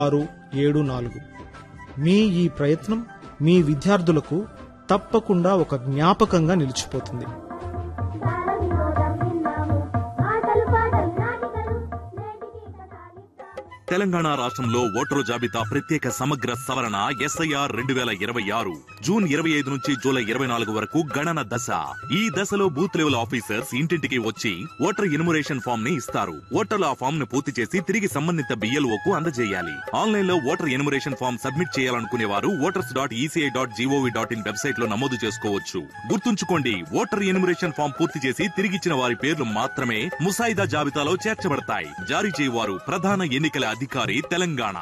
ఆరు ఏడు నాలుగు మీ ఈ ప్రయత్నం మీ విద్యార్థులకు తప్పకుండా ఒక జ్ఞాపకంగా నిలిచిపోతుంది బాల వినోదం విన్నాము ఆటలు పాటలు నాటికలు నేటికి కథాలిద్దాము తెలంగాణ రాష్ట్రంలో ఓటరు జాబితా ప్రత్యేక సమగ్ర సవరణ ఎస్ఐఆర్ రెండు వేల ఇరవై ఆరు జూన్ ఇరవై ఐదు నుంచి జూలై ఇరవై నాలుగు వరకు గణన దశ ఈ దశలో బూత్ లెవెల్ ఆఫీసర్స్ ఇంటింటికి వచ్చి ఓటర్ ఇనుమరేషన్ ఫామ్ ని ఇస్తారు ఓటర్లు ఆ ఫామ్ ను పూర్తి చేసి తిరిగి సంబంధిత బిఎల్ఓ కు అందజేయాలి ఆన్లైన్ లో ఓటర్ ఎనుమరేషన్ ఫామ్ సబ్మిట్ చేయాలనుకునే వారు voters dot ECI dot gov dot in website లో నమోదు చేసుకోవచ్చు గుర్తుంచుకోండి ఓటర్ ఎనుమరేషన్ ఫామ్ పూర్తి చేసి తిరిగిచ్చిన వారి పేర్లు మాత్రమే ముసాయిదా జాబితాలో చేర్చబడతాయి జారీ చేయవారు ప్రధాన ఎన్నికల అధికారి తెలంగాణ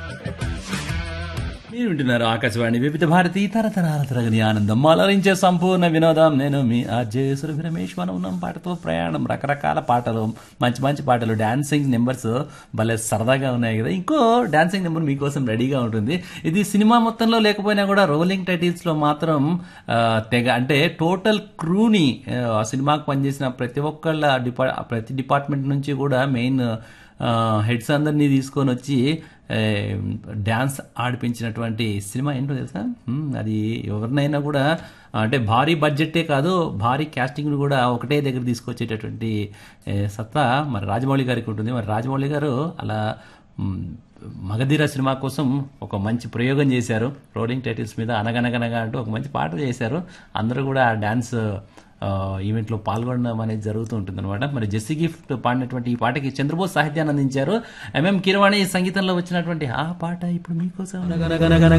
మీరు వింటున్నారు ఆకాశవాణి వివిధ భారతి తరతరాల తరగని ఆనందం అలరించే సంపూర్ణ వినోదం నేను మీ ఆర్జే సురభి రమేష్ మనం ఉన్నాం పాటతో ప్రయాణం రకరకాల పాటలు మంచి మంచి పాటలు డాన్సింగ్ నెంబర్స్ భలే సరదాగా ఉన్నాయి కదా ఇంకో డాన్సింగ్ నెంబర్ మీకోసం రెడీగా ఉంటుంది ఇది సినిమా మొత్తంలో లేకపోయినా కూడా రోలింగ్ టైటిల్స్ లో మాత్రం ఆ, తెగ అంటే టోటల్ క్రూని ఆ సినిమాకు పనిచేసిన ప్రతి ఒక్కళ్ళ డిపా ప్రతి డిపార్ట్మెంట్ నుంచి కూడా మెయిన్ హెడ్స్ అందరినీ తీసుకొని వచ్చి ఏ, డ్యాన్స్ ఆడిపించినటువంటి సినిమా ఏంటో తెలుసా మ్మ్, అది ఎవరినైనా కూడా అంటే భారీ బడ్జెటే కాదు భారీ క్యాస్టింగ్ కూడా ఒకటే దగ్గర తీసుకొచ్చేటటువంటి ఏ, సత్తా మరి రాజమౌళి గారికి ఉంటుంది మరి రాజమౌళి గారు అలా మ్, మగధీర సినిమా కోసం ఒక మంచి ప్రయోగం చేశారు రోలింగ్ టైటిల్స్ మీద అనగనగనగా అంటూ ఒక మంచి పాట చేశారు అందరూ కూడా ఆ డ్యాన్స్ ఆ, ఈవెంట్లో పాల్గొనడం అనేది జరుగుతూ ఉంటుంది అనమాట మరి జెస్సీ గిఫ్ట్ పాడినటువంటి ఈ పాటకి చంద్రబోస్ సాహిత్యాన్ని అందించారు ఎంఎం కిరవాణి సంగీతంలో వచ్చినటువంటి ఆ పాట ఇప్పుడు మీకోసం